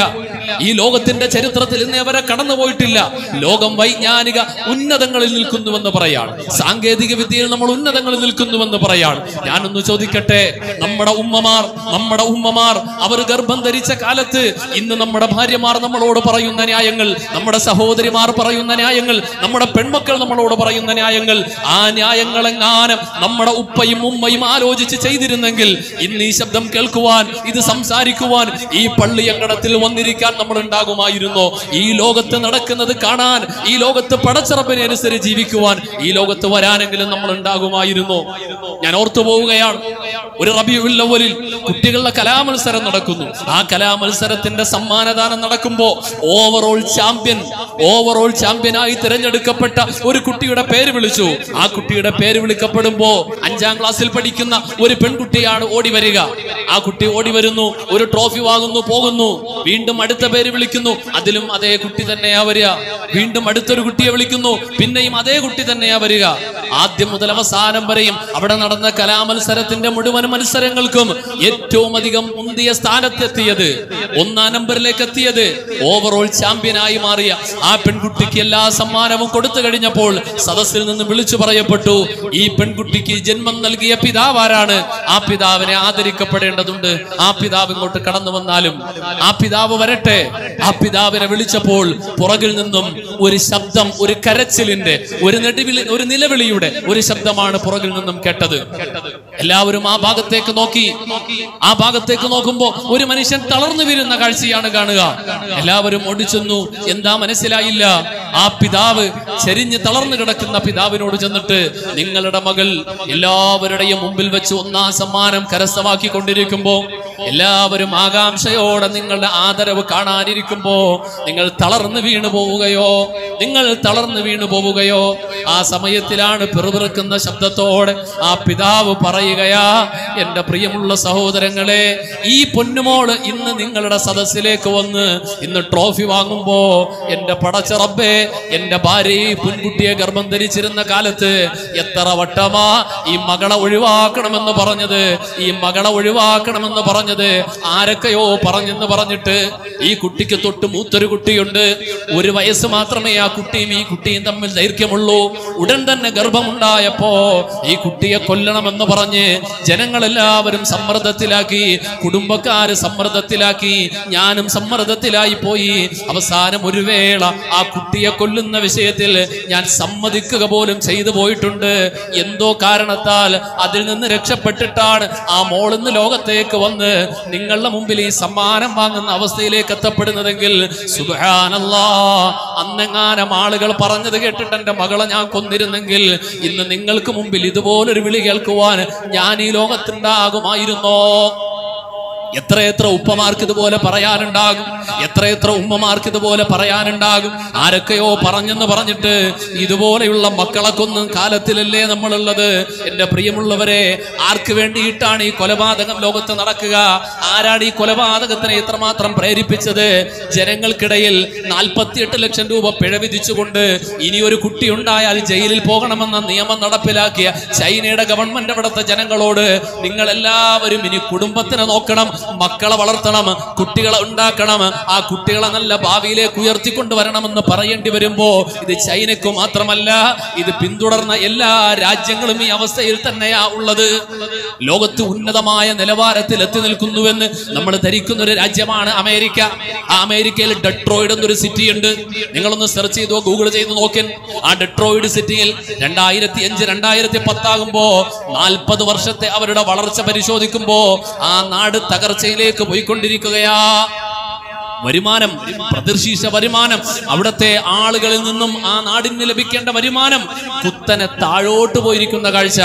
ഈ ലോകത്തിന്റെ ചരിത്രത്തിൽ ഇന്നേ വരെ കടന്നുപോയിട്ടില്ല ലോകം വൈജ്ഞാനിക ഉന്നതങ്ങളിൽ നിൽക്കുന്നുവെന്ന് പറയാണ് സാങ്കേതിക വിദ്യയിൽ നമ്മൾ ഉന്നതങ്ങളിൽ നിൽക്കുന്നുവെന്ന് പറയാണ് ഞാനൊന്ന് ചോദിക്കട്ടെ നമ്മുടെ ഉമ്മമാർ നമ്മുടെ ഉമ്മമാർ അവർ ഗർഭം ധരിച്ച കാലത്ത് ഇന്ന് നമ്മുടെ ഭാര്യമാർ നമ്മളോട് പറയുന്ന ന്യായങ്ങൾ നമ്മുടെ സഹോദരിമാർ പറയുന്ന ന്യായങ്ങൾ നമ്മുടെ പെൺമക്കൾ നമ്മളോട് പറയുന്ന ന്യായങ്ങൾ ആ ന്യായങ്ങളെങ്ങാനും നമ്മുടെ ഉപ്പയും ഉമ്മയും ആലോചിച്ച് ചെയ്തിരുന്നെങ്കിൽ ഇന്ന് ഈ ശബ്ദം കേൾക്കുവാൻ ഇത് സംസാരിക്കുവാൻ ഈ പള്ളിയങ്കണത്തിൽ വന്നിരിക്കാൻ നമ്മൾ ഉണ്ടാകുമായിരുന്നോ ഈ ലോകത്ത് നടക്കുന്നത് കാണാൻ ഈ ലോകത്ത് പടച്ചിറപ്പിനെ അനുസരിച്ച് ജീവിക്കുവാൻ ഈ ലോകത്ത് വരാനെങ്കിലും നമ്മൾ ഉണ്ടാകുമായിരുന്നോ ഞാൻ ഓർത്തു പോവുകയാണ് ഒരു റബിയുല്ലവലിൽ കുട്ടികളുടെ കലാമത്സരം നടക്കുന്നു ആ കലാമത്സരത്തിന്റെ സമ്മാനദാനം നടക്കുമ്പോ ഓവറോൾ ചാമ്പ്യൻ ഓവറോൾ ചാമ്പ്യനായി തിരഞ്ഞെടുക്കപ്പെട്ട ഒരു കുട്ടിയുടെ പേര് വിളിച്ചു ആ കുട്ടിയുടെ പേര് വിളിക്കപ്പെടുമ്പോ അഞ്ചാം ക്ലാസ്സിൽ പഠിക്കുന്ന ഒരു പെൺകുട്ടിയാണ് ഓടി വരിക ആ കുട്ടി ഓടി വരുന്നു ഒരു ട്രോഫി വാങ്ങുന്നു പോകുന്നു വീണ്ടും അടുത്ത പേര് വിളിക്കുന്നു അതിലും അതേ കുട്ടി തന്നെയാ വരിക വീണ്ടും അടുത്തൊരു കുട്ടിയെ വിളിക്കുന്നു പിന്നെയും അതേ കുട്ടി തന്നെയാ വരിക ആദ്യം മുതൽ അവസാനം വരെയും അവിടെ നടന്ന കലാമത്സരത്തിന്റെ മുഴുവൻ മത്സരങ്ങൾക്കും ഏറ്റവും അധികം മുന്തിയ സ്ഥാനത്തെത്തിയത് ഒന്നാം നമ്പറിലേക്ക് എത്തിയത് ഓവറോൾ ചാമ്പ്യനായി മാറിയ ആ പെൺകുട്ടിക്ക് എല്ലാ സമ്മാനവും കൊടുത്തു കഴിഞ്ഞപ്പോൾ സദസ്സിൽ നിന്ന് വിളിച്ചു പറയപ്പെട്ടു ഈ പെൺകുട്ടിക്ക് ജന്മം നൽകിയ പിതാവാരാണ് ആ പിതാവിനെ ആദരിക്കപ്പെടേണ്ടതുണ്ട് ആ പിതാവ് ഇങ്ങോട്ട് കടന്നു വന്നാലും ആ പിതാവ് വരട്ടെ ആ പിതാവിനെ വിളിച്ചപ്പോൾ പുറകിൽ നിന്നും ഒരു ശബ്ദം ഒരു കരച്ചിലിന്റെ ഒരു നെടുവിളി ഒരു നിലവിളിയുടെ ഒരു ശബ്ദമാണ് പുറകിൽ നിന്നും കേട്ടത് എല്ലാവരും ആ ഭാഗത്തേക്ക് നോക്കി ആ ഭാഗത്തേക്ക് നോക്കുമ്പോ ഒരു മനുഷ്യൻ തളർന്നു വീരുന്ന കാഴ്ചയാണ് കാണുക എല്ലാവരും ഓടിച്ചെന്നു എന്താ മനസ്സിലായില്ല ആ പിതാവ് ചെരിഞ്ഞ് തളർന്നു കിടക്കുന്ന പിതാവിനോട് ചെന്നിട്ട് നിങ്ങളുടെ മകൾ എല്ലാവരുടെയും മുമ്പിൽ വെച്ച് ഒന്നാം സമ്മാനം കരസ്ഥമാക്കി കൊണ്ടിരിക്കുമ്പോ എല്ലാവരും ആകാംക്ഷയോടെ നിങ്ങളുടെ ആദരവ് കാണാനിരിക്കുമ്പോ നിങ്ങൾ തളർന്നു വീണു പോവുകയോ നിങ്ങൾ തളർന്നു വീണു പോവുകയോ ആ സമയത്തിലാണ് പിറുപിറുക്കുന്ന ശബ്ദത്തോടെ ആ പിതാവ് പറയുകയാ എന്റെ പ്രിയമുള്ള സഹോദരങ്ങളെ ഈ പൊന്നുമോള് ഇന്ന് നിങ്ങളുടെ സദസ്സിലേക്ക് വന്ന് ഇന്ന് ട്രോഫി വാങ്ങുമ്പോ എന്റെ പടച്ചറബേ എന്റെ ഭാര്യയെ ഈ പെൺകുട്ടിയെ ഗർഭം ധരിച്ചിരുന്ന കാലത്ത് എത്ര വട്ടമാ ഈ മകളെ ഒഴിവാക്കണമെന്ന് പറഞ്ഞത് ഈ മകളെ ഒഴിവാക്കണമെന്ന് പറഞ്ഞത് ആരൊക്കെയോ പറഞ്ഞെന്ന് പറഞ്ഞിട്ട് ഈ കുട്ടിക്ക് തൊട്ട് മൂത്തൊരു കുട്ടിയുണ്ട് ഒരു വയസ്സ് മാത്രമേ ആ കുട്ടിയും ഈ കുട്ടിയും തമ്മിൽ ദൈർഘ്യമുള്ളൂ ഉടൻ തന്നെ ഗർഭമുണ്ടായപ്പോ ഈ കുട്ടിയെ കൊല്ലണമെന്ന് പറഞ്ഞ് ജനങ്ങളെല്ലാവരും സമ്മർദ്ദത്തിലാക്കി കുടുംബക്കാര് സമ്മർദ്ദത്തിലാക്കി ഞാനും സമ്മർദ്ദത്തിലായി പോയി അവസാനം ഒരു വേള ആ കുട്ടിയെ കൊല്ലുന്ന വിഷയത്തിൽ ഞാൻ സമ്മതിക്കുക പോലും ചെയ്തു പോയിട്ടുണ്ട് എന്തോ കാരണത്താൽ അതിൽ നിന്ന് രക്ഷപ്പെട്ടിട്ടാണ് ആ മോളിന്ന് ലോകത്തേക്ക് വന്ന് നിങ്ങളുടെ മുമ്പിൽ ഈ സമ്മാനം വാങ്ങുന്ന അവസ്ഥയിലേക്ക് എത്തപ്പെടുന്നതെങ്കിൽ സുബാനല്ലാ അന്നെങ്ങാനും ആളുകൾ പറഞ്ഞത് കേട്ടിട്ട് എന്റെ മകളെ ഞാൻ കൊന്നിരുന്നെങ്കിൽ ഇന്ന് നിങ്ങൾക്ക് മുമ്പിൽ ഇതുപോലൊരു വിളി കേൾക്കുവാൻ ഞാൻ ഈ ലോകത്തുണ്ടാകുമായിരുന്നോ എത്രയെത്ര ഉപ്പമാർക്ക് ഇതുപോലെ പറയാനുണ്ടാകും എത്രയെത്ര ഉമ്മമാർക്ക് ഇതുപോലെ പറയാനുണ്ടാകും ആരൊക്കെയോ പറഞ്ഞെന്ന് പറഞ്ഞിട്ട് ഇതുപോലെയുള്ള മക്കളെ കൊന്നും കാലത്തിലല്ലേ നമ്മളുള്ളത് എന്റെ പ്രിയമുള്ളവരെ ആർക്ക് വേണ്ടിയിട്ടാണ് ഈ കൊലപാതകം ലോകത്ത് നടക്കുക ആരാണ് ഈ കൊലപാതകത്തിനെ ഇത്രമാത്രം പ്രേരിപ്പിച്ചത് ജനങ്ങൾക്കിടയിൽ നാൽപ്പത്തിയെട്ട് ലക്ഷം രൂപ പിഴ വിധിച്ചുകൊണ്ട് ഇനി ഒരു കുട്ടി ഉണ്ടായാൽ ജയിലിൽ പോകണമെന്ന നിയമം നടപ്പിലാക്കിയ ചൈനയുടെ ഗവൺമെന്റ് അവിടുത്തെ ജനങ്ങളോട് നിങ്ങൾ എല്ലാവരും ഇനി കുടുംബത്തിനെ നോക്കണം മക്കളെ വളർത്തണം കുട്ടികളെ ഉണ്ടാക്കണം ആ കുട്ടികളെ നല്ല ഭാവിയിലേക്ക് ഉയർത്തിക്കൊണ്ടുവരണമെന്ന് പറയേണ്ടി വരുമ്പോ ഇത് ചൈനയ്ക്ക് മാത്രമല്ല ഇത് പിന്തുടർന്ന എല്ലാ രാജ്യങ്ങളും ഈ അവസ്ഥയിൽ തന്നെയാ ഉള്ളത് ലോകത്ത് ഉന്നതമായ നിലവാരത്തിൽ എത്തി നിൽക്കുന്നുവെന്ന് നമ്മൾ ധരിക്കുന്ന ഒരു രാജ്യമാണ് അമേരിക്ക ആ അമേരിക്കയിൽ ഡെട്രോയിഡ് എന്നൊരു സിറ്റി ഉണ്ട് നിങ്ങളൊന്ന് സെർച്ച് ചെയ്തോ ഗൂഗിൾ ചെയ്ത് നോക്കിൻ ആ ഡെട്രോയിഡ് സിറ്റിയിൽ രണ്ടായിരത്തി അഞ്ച് രണ്ടായിരത്തി പത്താകുമ്പോ നാൽപ്പത് വർഷത്തെ അവരുടെ വളർച്ച പരിശോധിക്കുമ്പോ ആ നാട് തകർച്ചയിലേക്ക് പോയിക്കൊണ്ടിരിക്കുകയാ വരുമാനം പ്രതിർശീഷ വരുമാനം അവിടുത്തെ ആളുകളിൽ നിന്നും ആ നാടിന് ലഭിക്കേണ്ട വരുമാനം കുത്തനെ താഴോട്ട് പോയിരിക്കുന്ന കാഴ്ച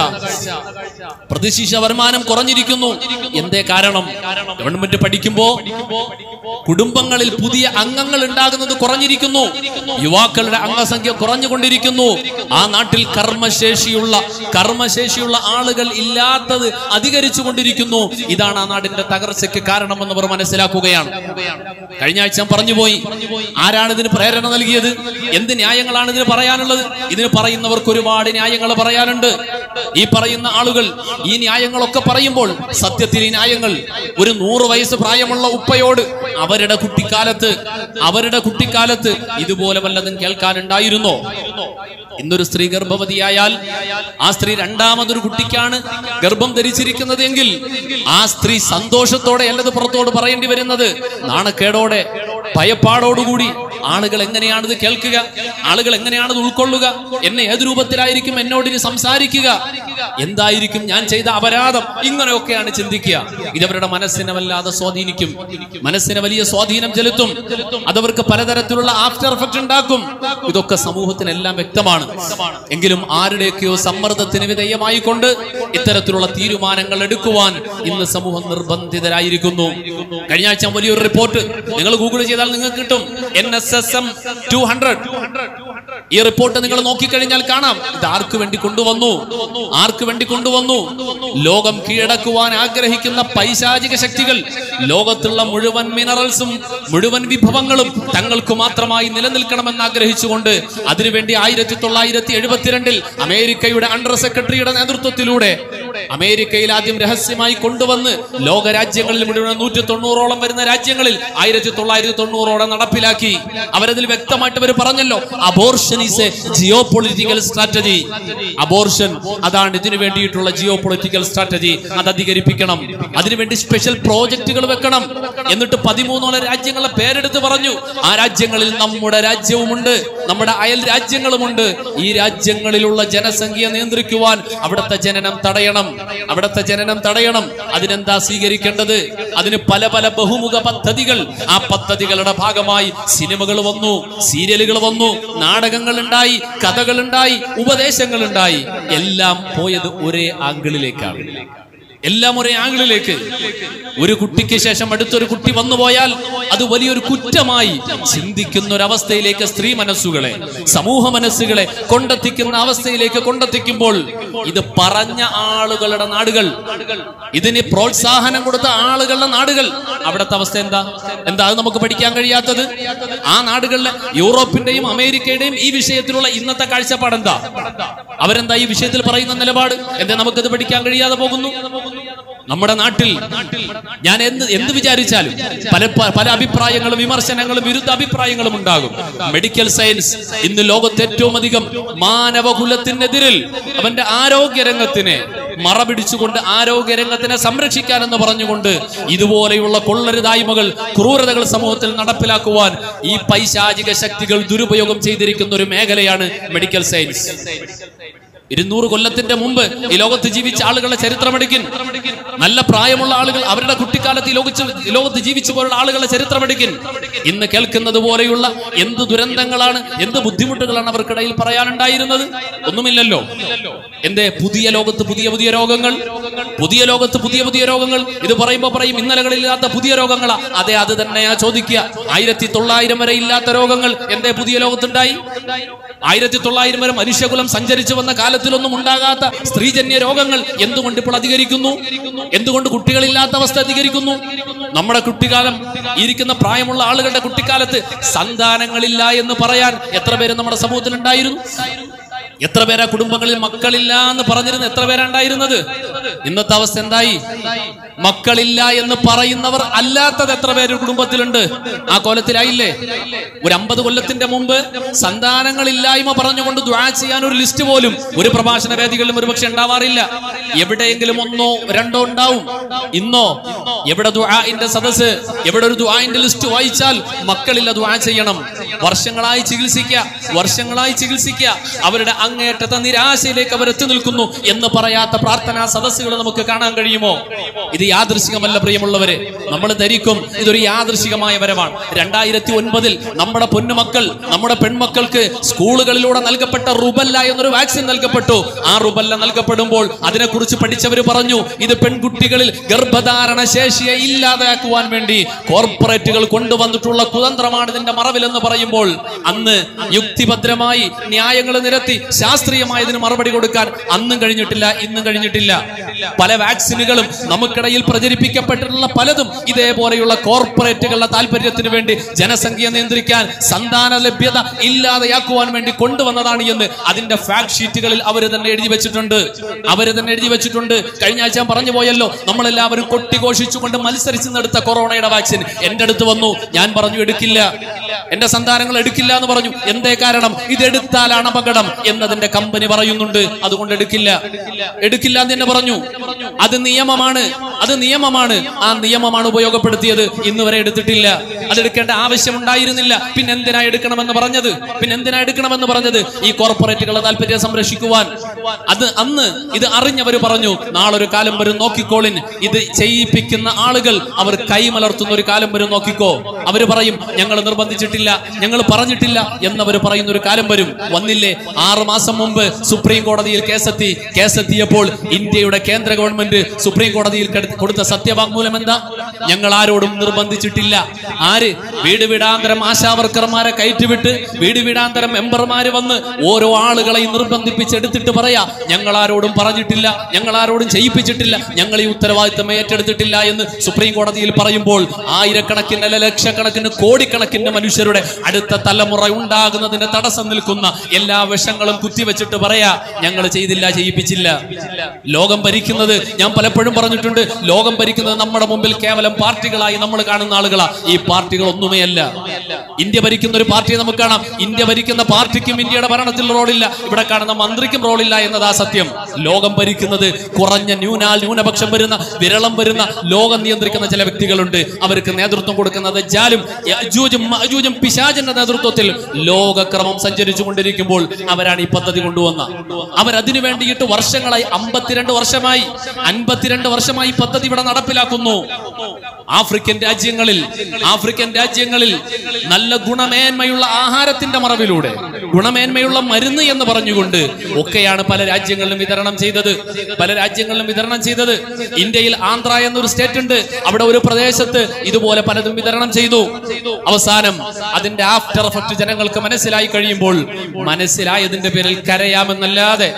പ്രതിശീഷ വരുമാനം കുറഞ്ഞിരിക്കുന്നു എന്തേ കാരണം ഗവൺമെന്റ് പഠിക്കുമ്പോ കുടുംബങ്ങളിൽ പുതിയ അംഗങ്ങൾ ഉണ്ടാകുന്നത് കുറഞ്ഞിരിക്കുന്നു യുവാക്കളുടെ അംഗസംഖ്യ കുറഞ്ഞുകൊണ്ടിരിക്കുന്നു ആ നാട്ടിൽ കർമ്മശേഷിയുള്ള കർമ്മശേഷിയുള്ള ആളുകൾ ഇല്ലാത്തത് അധികരിച്ചു കൊണ്ടിരിക്കുന്നു ഇതാണ് ആ നാടിന്റെ തകർച്ചയ്ക്ക് കാരണമെന്ന് അവർ മനസ്സിലാക്കുകയാണ് കഴിഞ്ഞ ആഴ്ച ഞാൻ പറഞ്ഞുപോയി ആരാണ് ഇതിന് പ്രേരണ നൽകിയത് എന്ത് ന്യായങ്ങളാണ് ഇതിന് പറയാനുള്ളത് ഇതിന് പറയുന്നവർക്ക് ഒരുപാട് ന്യായങ്ങൾ പറയാനുണ്ട് ഈ പറയുന്ന ആളുകൾ ഈ ന്യായങ്ങളൊക്കെ പറയുമ്പോൾ സത്യത്തിൽ ഈ ന്യായങ്ങൾ ഒരു നൂറ് വയസ്സ് പ്രായമുള്ള ഉപ്പയോട് അവരുടെ കുട്ടിക്കാലത്ത് അവരുടെ കുട്ടിക്കാലത്ത് ഇതുപോലെ വല്ലതും കേൾക്കാനുണ്ടായിരുന്നോ ഇന്നൊരു സ്ത്രീ ഗർഭവതിയായാൽ ആ സ്ത്രീ രണ്ടാമതൊരു കുട്ടിക്കാണ് ഗർഭം ധരിച്ചിരിക്കുന്നത് എങ്കിൽ ആ സ്ത്രീ സന്തോഷത്തോടെ അല്ലത് പുറത്തോട് പറയേണ്ടി വരുന്നത് നാണക്കേടോടെ ഭയപ്പാടോടുകൂടി ആളുകൾ എങ്ങനെയാണിത് കേൾക്കുക ആളുകൾ എങ്ങനെയാണിത് ഉൾക്കൊള്ളുക എന്നെ ഏത് രൂപത്തിലായിരിക്കും എന്നോട് ഇനി സംസാരിക്കുക എന്തായിരിക്കും ഞാൻ ചെയ്ത അപരാധം ഇങ്ങനെയൊക്കെയാണ് ചിന്തിക്കുക ഇതവരുടെ മനസ്സിനെ വല്ലാതെ സ്വാധീനിക്കും മനസ്സിനെ വലിയ സ്വാധീനം ചെലുത്തും അതവർക്ക് പലതരത്തിലുള്ള ആഫ്റ്റർ എഫക്റ്റ് ഉണ്ടാക്കും ഇതൊക്കെ സമൂഹത്തിനെല്ലാം വ്യക്തമാണ് എങ്കിലും ആരുടെയൊക്കെയോ സമ്മർദ്ദത്തിന് വിധേയമായി കൊണ്ട് ഇത്തരത്തിലുള്ള തീരുമാനങ്ങൾ എടുക്കുവാൻ ഇന്ന് സമൂഹം നിർബന്ധിതരായിരിക്കുന്നു കഴിഞ്ഞ ആഴ്ച വലിയൊരു റിപ്പോർട്ട് നിങ്ങൾ ഗൂഗിൾ ചെയ്താൽ നിങ്ങൾക്ക് കിട്ടും N S S M two hundred ഈ റിപ്പോർട്ട് നിങ്ങൾ നോക്കിക്കഴിഞ്ഞാൽ കാണാം ഇത് ആർക്ക് വേണ്ടി കൊണ്ടുവന്നു ആർക്ക് വേണ്ടി കൊണ്ടുവന്നു ലോകം കീഴടക്കുവാൻ ആഗ്രഹിക്കുന്ന പൈശാചിക ശക്തികൾ ലോകത്തുള്ള മുഴുവൻ മിനറൽസും മുഴുവൻ വിഭവങ്ങളും തങ്ങൾക്ക് മാത്രമായി നിലനിൽക്കണമെന്ന് ആഗ്രഹിച്ചുകൊണ്ട് അതിനുവേണ്ടി ആയിരത്തി തൊള്ളായിരത്തി എഴുപത്തിരണ്ടിൽ അമേരിക്കയുടെ അണ്ടർ സെക്രട്ടറിയുടെ നേതൃത്വത്തിലൂടെ അമേരിക്കയിൽ ആദ്യം രഹസ്യമായി കൊണ്ടുവന്ന് ലോക രാജ്യങ്ങളിൽ മുഴുവൻ നൂറ്റി തൊണ്ണൂറോളം വരുന്ന രാജ്യങ്ങളിൽ ആയിരത്തി തൊള്ളായിരത്തി തൊണ്ണൂറോടെ നടപ്പിലാക്കി അവരതിൽ വ്യക്തമായിട്ട് അവർ പറഞ്ഞല്ലോ abortion is a geopolitical strategy abortion അതാണ് ഇതിനു വേണ്ടിയിട്ടുള്ള ജിയോ പൊളിറ്റിക്കൽ സ്ട്രാറ്റജി അത് അധികരിപ്പിക്കണം അതിനുവേണ്ടി സ്പെഷ്യൽ പ്രോജക്റ്റുകൾ വെക്കണം എന്നിട്ട് പതിമൂന്നോളം രാജ്യങ്ങളെ പേരെടുത്ത് പറഞ്ഞു ആ രാജ്യങ്ങളിൽ നമ്മുടെ രാജ്യവുമുണ്ട് നമ്മുടെ അയൽ രാജ്യങ്ങളുമുണ്ട് ഈ രാജ്യങ്ങളിലുള്ള ജനസംഖ്യ നിയന്ത്രിക്കുവാൻ അവിടുത്തെ ജനനം തടയണം അവിടുത്തെ ജനനം തടയണം അതിനെന്താ സ്വീകരിക്കേണ്ടത് അതിന് പല പല ബഹുമുഖ പദ്ധതികൾ ആ പദ്ധതികളുടെ ഭാഗമായി സിനിമകൾ വന്നു സീരിയലുകൾ വന്നു നാടകങ്ങൾ ഉണ്ടായി കഥകൾ ഉണ്ടായി ഉപദേശങ്ങൾ ഉണ്ടായി എല്ലാം പോയത് ഒരേ ആംഗിളിലേക്കാണ് എല്ലാം ഒരേ ആംഗിളിലേക്ക് ഒരു കുട്ടിക്ക് ശേഷം അടുത്തൊരു കുട്ടി വന്നുപോയാൽ അത് വലിയൊരു കുറ്റമായി ചിന്തിക്കുന്ന ഒരു അവസ്ഥയിലേക്ക് സ്ത്രീ മനസ്സുകളെ സമൂഹ മനസ്സുകളെ കൊണ്ടെത്തിക്കുന്ന അവസ്ഥയിലേക്ക് കൊണ്ടെത്തിക്കുമ്പോൾ ഇത് പറഞ്ഞ ആളുകളുടെ നാടുകൾ ഇതിന് പ്രോത്സാഹനം കൊടുത്ത ആളുകളുടെ നാടുകൾ അവിടുത്തെ അവസ്ഥ എന്താ എന്താ അത് നമുക്ക് പഠിക്കാൻ കഴിയാത്തത് ആ നാടുകളിലെ യൂറോപ്പിന്റെയും അമേരിക്കയുടെയും ഈ വിഷയത്തിലുള്ള ഇന്നത്തെ കാഴ്ചപ്പാട് എന്താ അവരെന്താ ഈ വിഷയത്തിൽ പറയുന്ന നിലപാട് എന്താ നമുക്കത് പഠിക്കാൻ കഴിയാതെ പോകുന്നു നമ്മുടെ നാട്ടിൽ ഞാൻ എന്ത് എന്ത് വിചാരിച്ചാലും പല പ- പല അഭിപ്രായങ്ങളും വിമർശനങ്ങളും വിരുദ്ധ അഭിപ്രായങ്ങളും ഉണ്ടാകും മെഡിക്കൽ സയൻസ് ഇന്ന് ലോകത്ത് ഏറ്റവും അധികം മാനവകുലത്തിനെതിരിൽ അവന്റെ ആരോഗ്യ രംഗത്തിനെ മറപിടിച്ചുകൊണ്ട് ആരോഗ്യ രംഗത്തിനെ സംരക്ഷിക്കാനെന്ന് പറഞ്ഞുകൊണ്ട് ഇതുപോലെയുള്ള കൊള്ളരുതായ്മകൾ ക്രൂരതകൾ സമൂഹത്തിൽ നടപ്പിലാക്കുവാൻ ഈ പൈശാചിക ശക്തികൾ ദുരുപയോഗം ചെയ്തിരിക്കുന്ന ഒരു മേഖലയാണ് മെഡിക്കൽ സയൻസ് ഇരുന്നൂറ് കൊല്ലത്തിന്റെ മുമ്പ് ഈ ലോകത്ത് ജീവിച്ച ആളുകളുടെ ചരിത്രമെടുക്കിൻ നല്ല പ്രായമുള്ള ആളുകൾ അവരുടെ കുട്ടിക്കാലത്ത് ഈ ലോകിച്ച് ഈ ലോകത്ത് ജീവിച്ചു പോലുള്ള ആളുകളുടെ ചരിത്രമെടുക്കിൻ ഇന്ന് കേൾക്കുന്നത് പോലെയുള്ള എന്ത് ദുരന്തങ്ങളാണ് എന്ത് ബുദ്ധിമുട്ടുകളാണ് അവർക്കിടയിൽ പറയാനുണ്ടായിരുന്നത് ഒന്നുമില്ലല്ലോ എന്തേ പുതിയ ലോകത്ത് പുതിയ പുതിയ രോഗങ്ങൾ പുതിയ ലോകത്ത് പുതിയ പുതിയ രോഗങ്ങൾ ഇത് പറയുമ്പോൾ പറയും ഇന്നലകളില്ലാത്ത പുതിയ രോഗങ്ങളാ അതെ അത് തന്നെയാ ചോദിക്കുക ആയിരത്തി തൊള്ളായിരം വരെ ഇല്ലാത്ത രോഗങ്ങൾ എന്തേ പുതിയ ലോകത്തുണ്ടായി ആയിരത്തി തൊള്ളായിരം വരെ മനുഷ്യകുലം സഞ്ചരിച്ചു വന്ന കാലത്തിലൊന്നും ഉണ്ടാകാത്ത സ്ത്രീജന്യ രോഗങ്ങൾ എന്തുകൊണ്ട് ഇപ്പോൾ അധികരിക്കുന്നു എന്തുകൊണ്ട് കുട്ടികളില്ലാത്ത അവസ്ഥ അധികരിക്കുന്നു നമ്മുടെ കുട്ടിക്കാലം ഇരിക്കുന്ന പ്രായമുള്ള ആളുകളുടെ കുട്ടിക്കാലത്ത് സന്താനങ്ങളില്ല എന്ന് പറയാൻ എത്ര പേര് നമ്മുടെ സമൂഹത്തിൽ ഉണ്ടായിരുന്നു എത്ര പേരാ കുടുംബങ്ങളിൽ മക്കളില്ല എന്ന് പറഞ്ഞിരുന്ന എത്ര പേരാ ഉണ്ടായിരുന്നത് ഇന്നത്തെ അവസ്ഥ എന്തായി മക്കളില്ല എന്ന് പറയുന്നവർ അല്ലാത്തത് എത്ര പേര് കുടുംബത്തിലുണ്ട് ആ കോലത്തിലായില്ലേ ഒരു അമ്പത് കൊല്ലത്തിന്റെ മുമ്പ് സന്താനങ്ങളില്ലായ്മ പറഞ്ഞുകൊണ്ട് ദ്വാ ചെയ്യാൻ ഒരു ലിസ്റ്റ് പോലും ഒരു പ്രഭാഷണ വേദികളിലും ഒരുപക്ഷെ ഉണ്ടാവാറില്ല എവിടെയെങ്കിലും ഒന്നോ രണ്ടോ ഉണ്ടാവും ഇന്നോ എവിടെ ദുആഇന്റെ സദസ് എവിടെ ഒരു ദുആഇന്റെ ലിസ്റ്റ് വായിച്ചാൽ മക്കളില്ല ദുആ ചെയ്യണം വർഷങ്ങളായി ചികിത്സിക്കുക വർഷങ്ങളായി ചികിത്സിക്കുക അവരുടെ അങ്ങേറ്റത്തെ നിരാശയിലേക്ക് അവർ എത്തി നിൽക്കുന്നു എന്ന് പറയാത്ത പ്രാർത്ഥനാ സദസ്സുകൾ നമുക്ക് കാണാൻ കഴിയുമോ ഇത് യാദൃശികമല്ല പ്രിയമുള്ളവരെ നമ്മൾ ധരിക്കും ഇതൊരു യാദൃശികമായ വരവാണ് രണ്ടായിരത്തി ഒൻപതിൽ നമ്മുടെ പൊന്നുമക്കൾ നമ്മുടെ പെൺമക്കൾക്ക് സ്കൂളുകളിലൂടെ നൽകപ്പെട്ട റുബല്ല എന്നൊരു വാക്സിൻ നൽകപ്പെട്ടു ആ റുബല്ല നൽകപ്പെടുമ്പോൾ അതിനെക്കുറിച്ച് പഠിച്ചവർ പറഞ്ഞു ഇത് പെൺകുട്ടികളിൽ ഗർഭധാരണ ശേഷിയെ ഇല്ലാതാക്കുവാൻ വേണ്ടി കോർപ്പറേറ്റുകൾ കൊണ്ടുവന്നിട്ടുള്ള കുതന്ത്രമാണ് ഇതിന്റെ മറവിലെന്ന് പറയുമ്പോൾ അന്ന് യുക്തിഭദ്രമായി ന്യായങ്ങൾ നിരത്തി ശാസ്ത്രീയമായി ഇതിന് മറുപടി കൊടുക്കാൻ അന്നും കഴിഞ്ഞിട്ടില്ല ഇന്നും കഴിഞ്ഞിട്ടില്ല പല വാക്സിനുകളും നമുക്കിടയിൽ പ്രചരിപ്പിക്കപ്പെട്ടിട്ടുള്ള പലതും ഇതേപോലെയുള്ള കോർപ്പറേറ്റുകളുടെ താല്പര്യത്തിന് വേണ്ടി ജനസംഖ്യ നിയന്ത്രിക്കാൻ സന്താന ലഭ്യത ഇല്ലാതെയാക്കുവാൻ വേണ്ടി കൊണ്ടുവന്നതാണ് എന്ന് അതിന്റെ ഫാക്ട് ഷീറ്റുകളിൽ അവർ തന്നെ എഴുതി വെച്ചിട്ടുണ്ട് അവർ തന്നെ എഴുതി വെച്ചിട്ടുണ്ട് കഴിഞ്ഞ ആഴ്ച ഞാൻ പറഞ്ഞു പോയല്ലോ നമ്മളെല്ലാവരും കൊട്ടിഘോഷിച്ചുകൊണ്ട് മത്സരിച്ച് നടത്ത കൊറോണയുടെ വാക്സിൻ എന്റെ അടുത്ത് വന്നു ഞാൻ പറഞ്ഞു എടുക്കില്ല എന്റെ സന്താനങ്ങൾ എടുക്കില്ല എന്ന് പറഞ്ഞു എന്തേ കാരണം ഇത് എടുത്താലാണ് അപകടം എന്നതിന്റെ കമ്പനി പറയുന്നുണ്ട് അതുകൊണ്ട് എടുക്കില്ല എടുക്കില്ല എന്ന് തന്നെ പറഞ്ഞു അത് നിയമമാണ് അത് നിയമമാണ് ആ നിയമമാണ് ഉപയോഗപ്പെടുത്തിയത് ഇന്ന് വരെ എടുത്തിട്ടില്ല അത് എടുക്കേണ്ട ആവശ്യമുണ്ടായിരുന്നില്ല പിന്നെ എന്തിനാ എടുക്കണമെന്ന് പറഞ്ഞത് പിന്നെ എന്തിനാ എടുക്കണമെന്ന് പറഞ്ഞത് ഈ കോർപ്പറേറ്റുകളുടെ താല്പര്യം സംരക്ഷിക്കുവാൻ അത് അന്ന് ഇത് അറിഞ്ഞവർ പറഞ്ഞു നാളൊരു കാലം വരും നോക്കിക്കോളിൻ ഇത് ചെയ്യിപ്പിക്കുന്ന ആളുകൾ അവർ കൈമലർത്തുന്ന ഒരു കാലം വരും നോക്കിക്കോ അവര് പറയും ഞങ്ങൾ നിർബന്ധിച്ചിട്ടില്ല ഞങ്ങൾ പറഞ്ഞിട്ടില്ല എന്നവർ പറയുന്ന ഒരു കാലം വരും വന്നില്ലേ ആറ് മാസം മുമ്പ് സുപ്രീം കോടതിയിൽ കേസെത്തി കേസെത്തിയപ്പോൾ ഇന്ത്യയുടെ കേന്ദ്ര ഗവൺമെന്റ് സുപ്രീം കോടതിയിൽ കെട- കൊടുത്ത സത്യവാങ്മൂലം എന്താ ഞങ്ങൾ ആരോടും നിർബന്ധിച്ചിട്ടില്ല ആര് വീട് വീടാന്തരം ആശാവർക്കർമാരെ കയറ്റിവിട്ട് വീട് വീടാന്തരം മെമ്പർമാര് വന്ന് ഓരോ ആളുകളെയും നിർബന്ധിപ്പിച്ചെടുത്തിട്ട് പറയാ ഞങ്ങൾ ആരോടും പറഞ്ഞിട്ടില്ല ഞങ്ങൾ ആരോടും ചെയ്യിപ്പിച്ചിട്ടില്ല ഞങ്ങൾ ഈ ഉത്തരവാദിത്തം ഏറ്റെടുത്തിട്ടില്ല എന്ന് സുപ്രീം കോടതിയിൽ പറയുമ്പോൾ ആയിരക്കണക്കിന് അല്ല ലക്ഷക്കണക്കിന് കോടിക്കണക്കിന് മനുഷ്യരുടെ അടുത്ത തലമുറ ഉണ്ടാകുന്നതിന് തടസ്സം നിൽക്കുന്ന എല്ലാ വിഷങ്ങളും കുത്തിവെച്ചിട്ട് പറയാ ഞങ്ങൾ ചെയ്തില്ല ചെയ്യിപ്പിച്ചില്ല ലോകം ഭരിക്കുന്നത് ഞാൻ പലപ്പോഴും പറഞ്ഞിട്ടുണ്ട് ലോകം ഭരിക്കുന്നത് നമ്മുടെ മുമ്പിൽ കേവലം പാർട്ടികളായി നമ്മൾ കാണുന്ന ആളുകളാ ഈ പാർട്ടികൾ ഒന്നുമേ അല്ല ഇന്ത്യ ഭരിക്കുന്ന ഒരു പാർട്ടിയെ നമുക്ക് കാണാം ഇന്ത്യ ഭരിക്കുന്ന പാർട്ടിക്കും ഇന്ത്യയുടെ ഭരണത്തിൽ റോളില്ല ഇവിടെ കാണുന്ന മന്ത്രിക്കും റോളില്ല എന്നതാ സത്യം ലോകം ഭരിക്കുന്നത് കുറഞ്ഞ ന്യൂനാൽ ന്യൂനപക്ഷം വരുന്ന വിരളം വരുന്ന ലോകം നിയന്ത്രിക്കുന്ന ചില വ്യക്തികളുണ്ട് അവർക്ക് നേതൃത്വം കൊടുക്കുന്നത് ജാലും യജൂജും മഅജൂജും പിശാചിന്റെ നേതൃത്വത്തിൽ ലോകക്രമം സഞ്ചരിച്ചു കൊണ്ടിരിക്കുമ്പോൾ അവരാണ് ഈ പദ്ധതി കൊണ്ടുവന്ന അവരതിനു വേണ്ടിയിട്ട് വർഷങ്ങളായി അമ്പത്തിരണ്ട് വർഷമായി അൻപത്തിരണ്ട് വർഷമായി ഈ പദ്ധതി ഇവിടെ നടപ്പിലാക്കുന്നു ആഫ്രിക്കൻ രാജ്യങ്ങളിൽ ആഫ്രിക്കൻ രാജ്യങ്ങളിൽ നല്ല ഗുണമേന്മയുള്ള ആഹാരത്തിന്റെ മറവിലൂടെ ഗുണമേന്മയുള്ള മരുന്ന് എന്ന് പറഞ്ഞുകൊണ്ട് ഒക്കെയാണ് പല രാജ്യങ്ങളിലും വിതരണം ചെയ്തത് പല രാജ്യങ്ങളിലും വിതരണം ചെയ്തത് ഇന്ത്യയിൽ ആന്ധ്ര എന്നൊരു സ്റ്റേറ്റ് ഉണ്ട് അവിടെ ഒരു പ്രദേശത്ത് ഇതുപോലെ പലതും വിതരണം ചെയ്തു അവസാനം അതിന്റെ ആഫ്റ്റർ എഫക്ട് ജനങ്ങൾക്ക് മനസ്സിലായി കഴിയുമ്പോൾ മനസ്സിലായതിന്റെ പേരിൽ കരയാമെന്നല്ലാതെ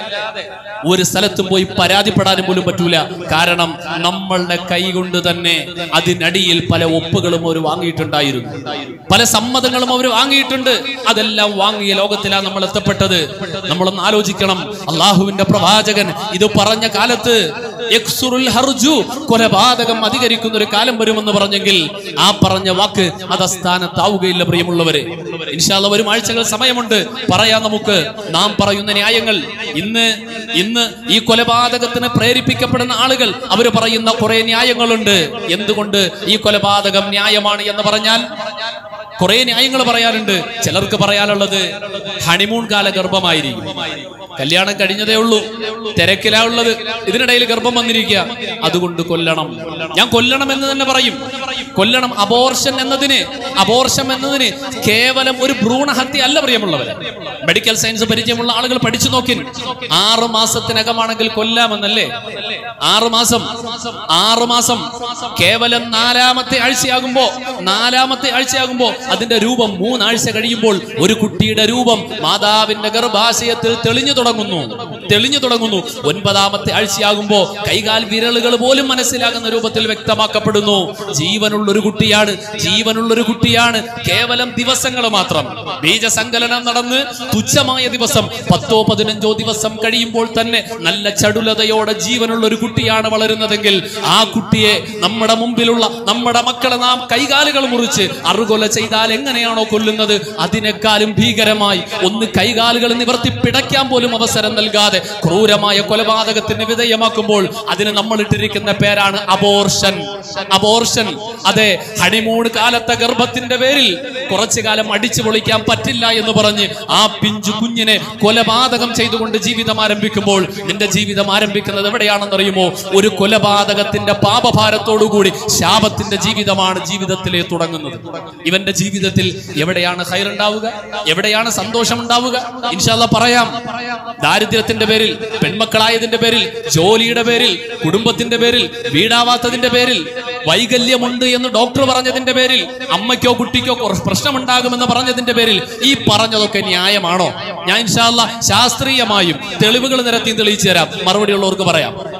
ഒരു സ്ഥലത്തും പോയി പരാതിപ്പെടാനും പോലും പറ്റൂല കാരണം നമ്മളുടെ കൈ കൊണ്ട് തന്നെ അതിനടിയിൽ പല ഒപ്പുകളും അവർ വാങ്ങിയിട്ടുണ്ടായിരുന്നു പല സമ്മതങ്ങളും അവർ വാങ്ങിയിട്ടുണ്ട് അതെല്ലാം വാങ്ങിയ ലോകത്തിലാണ് നമ്മൾ എത്തപ്പെട്ടത് നമ്മളൊന്ന് ആലോചിക്കണം അള്ളാഹുവിന്റെ പ്രവാചകൻ ഇത് പറഞ്ഞ കാലത്ത് യക്സുറുൽ ഹർജു കൊലപാതകം അധികരിക്കുന്ന ഒരു കാലം വരുമെന്ന് പറഞ്ഞെങ്കിൽ ആ പറഞ്ഞ വാക്ക് അത് അസ്ഥാനത്താവുകയില്ല പ്രിയമുള്ളവരെ ഇൻഷാല്ല വരും ആഴ്ചകൾ സമയമുണ്ട് പറയാം നമുക്ക് നാം പറയുന്ന ന്യായങ്ങൾ ഇന്ന് ഇന്ന് ഈ കൊലപാതകത്തിന് പ്രേരിപ്പിക്കപ്പെടുന്ന ആളുകൾ അവർ പറയുന്ന കുറെ ന്യായങ്ങളുണ്ട് എന്തുകൊണ്ട് ഈ കൊലപാതകം ന്യായമാണ് എന്ന് പറഞ്ഞാൽ കുറെ ന്യായങ്ങൾ പറയാറുണ്ട് ചിലർക്ക് പറയാനുള്ളത് ഹണിമൂൺ കാല ഗർഭമായിരിക്കും കല്യാണം കഴിഞ്ഞതേ ഉള്ളൂ തിരക്കിലാ ഉള്ളത് ഇതിനിടയിൽ ഗർഭം വന്നിരിക്കുക അതുകൊണ്ട് കൊല്ലണം ഞാൻ കൊല്ലണം എന്ന് തന്നെ പറയും കൊല്ലണം അബോർഷൻ എന്നതിന് അബോർഷൻ എന്നതിന് കേവലം ഒരു ഭ്രൂണഹത്യ അല്ല പ്രിയമുള്ളവർ മെഡിക്കൽ സയൻസ് പരിചയമുള്ള ആളുകൾ പഠിച്ചു നോക്കി ആറ് മാസത്തിനകമാണെങ്കിൽ കൊല്ലാമെന്നല്ലേ ആറ് മാസം ആറ് മാസം കേവലം നാലാമത്തെ ആഴ്ചയാകുമ്പോ നാലാമത്തെ ആഴ്ചയാകുമ്പോ അതിന്റെ രൂപം മൂന്നാഴ്ച കഴിയുമ്പോൾ ഒരു കുട്ടിയുടെ രൂപം മാതാവിന്റെ ഗർഭാശയത്തിൽ തെളിഞ്ഞു തുടങ്ങുന്നു തെളിഞ്ഞു തുടങ്ങുന്നു ഒൻപതാമത്തെ ആഴ്ചയാകുമ്പോ കൈകാൽ വിരലുകൾ പോലും മനസ്സിലാകുന്ന രൂപത്തിൽ വ്യക്തമാക്കപ്പെടുന്നു ജീവനുള്ള ഒരു കുട്ടിയാണ് ജീവനുള്ള ഒരു കുട്ടിയാണ് കേവലം ദിവസങ്ങൾ മാത്രം ബീജസങ്കലനം നടന്ന് തുച്ഛമായ ദിവസം പത്തോ പതിനഞ്ചോ ദിവസം കഴിയുമ്പോൾ തന്നെ നല്ല ചടുലതയോടെ ജീവനുള്ള ഒരു കുട്ടിയാണ് വളരുന്നതെങ്കിൽ ആ കുട്ടിയെ നമ്മുടെ മുമ്പിലുള്ള നമ്മുടെ മക്കളെ നാം കൈകാലുകൾ മുറിച്ച് അറുകൊല ചെയ്താൽ എങ്ങനെയാണോ കൊല്ലുന്നത് അതിനേക്കാളും ഭീകരമായി ഒന്ന് കൈകാലുകൾ നിവർത്തി പിടയ്ക്കാൻ പോലും അവസരം നൽകാതെ ക്രൂരമായ കൊലപാതകത്തിന് വിധേയമാക്കുമ്പോൾ അതിന് നമ്മൾ ഇട്ടിരിക്കുന്ന പേരാണ് അബോർഷൻ അബോർഷൻ അതെ ഹണിമൂൺ കാലത്തെ ഗർഭത്തിന്റെ പേരിൽ കുറച്ചു കാലം അടിച്ചു പൊളിക്കാൻ പറ്റില്ല എന്ന് പറഞ്ഞ് ആ പിഞ്ചു കുഞ്ഞിനെ കൊലപാതകം ചെയ്തുകൊണ്ട് ജീവിതം ആരംഭിക്കുമ്പോൾ നിന്റെ ജീവിതം ആരംഭിക്കുന്നത് എവിടെയാണെന്നറിയുമോ ഒരു കൊലപാതകത്തിന്റെ പാപഭാരത്തോടുകൂടി ശാപത്തിന്റെ ജീവിതമാണ് ജീവിതത്തിലെ തുടങ്ങുന്നത് ഇവന്റെ ജീവിതത്തിൽ എവിടെയാണ് ഹൈറുണ്ടാവുക എവിടെയാണ് സന്തോഷം ഉണ്ടാവുക ഇൻഷാല്ല പറയാം ദാരിദ്ര്യത്തിന്റെ പേരിൽ പെൺമക്കളായതിന്റെ പേരിൽ ജോലിയുടെ പേരിൽ കുടുംബത്തിന്റെ പേരിൽ വീടാവാത്തതിന്റെ പേരിൽ വൈകല്യമുണ്ട് എന്ന് ഡോക്ടർ പറഞ്ഞതിന്റെ പേരിൽ അമ്മയ്ക്കോ കുട്ടിക്കോ കുറച്ച് പ്രശ്നമുണ്ടാകുമെന്ന് പറഞ്ഞതിന്റെ പേരിൽ ഈ പറഞ്ഞതൊക്കെ ന്യായമാണോ ഞാൻ ഇൻഷാല്ല ശാസ്ത്രീയമായും തെളിവുകൾ നിരത്തി തെളിയിച്ചു തരാം മറുപടി ഉള്ളവർക്ക് പറയാം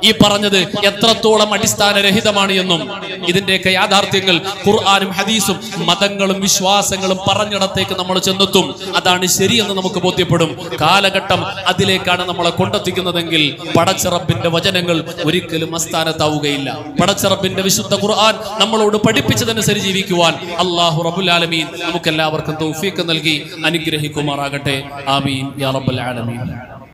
ഈ പറഞ്ഞത് എത്രത്തോളം അടിസ്ഥാനരഹിതമാണ് എന്നും ഇതിന്റെയൊക്കെ യാഥാർത്ഥ്യങ്ങൾ ഖുർആാനും ഹദീസും മതങ്ങളും വിശ്വാസങ്ങളും പറഞ്ഞിടത്തേക്ക് നമ്മൾ ചെന്നെത്തും അതാണ് ശരിയെന്ന് നമുക്ക് ബോധ്യപ്പെടും കാലഘട്ടം അതിലേക്കാണ് നമ്മളെ കൊണ്ടെത്തിക്കുന്നതെങ്കിൽ പടച്ചിറപ്പിന്റെ വചനങ്ങൾ ഒരിക്കലും അസ്ഥാനത്താവുകയില്ല പടച്ചിറപ്പിന്റെ വിശുദ്ധ ഖുർആൻ നമ്മളോട് പഠിപ്പിച്ചതനുസരിച്ച് ജീവിക്കുവാൻ അള്ളാഹു റബുൽ ആലമീൻ നമുക്ക് എല്ലാവർക്കും തൗഫീഖ് നൽകി അനുഗ്രഹിക്കുമാറാകട്ടെ ആമീൻ യാ റബ്ബൽ ആലമീൻ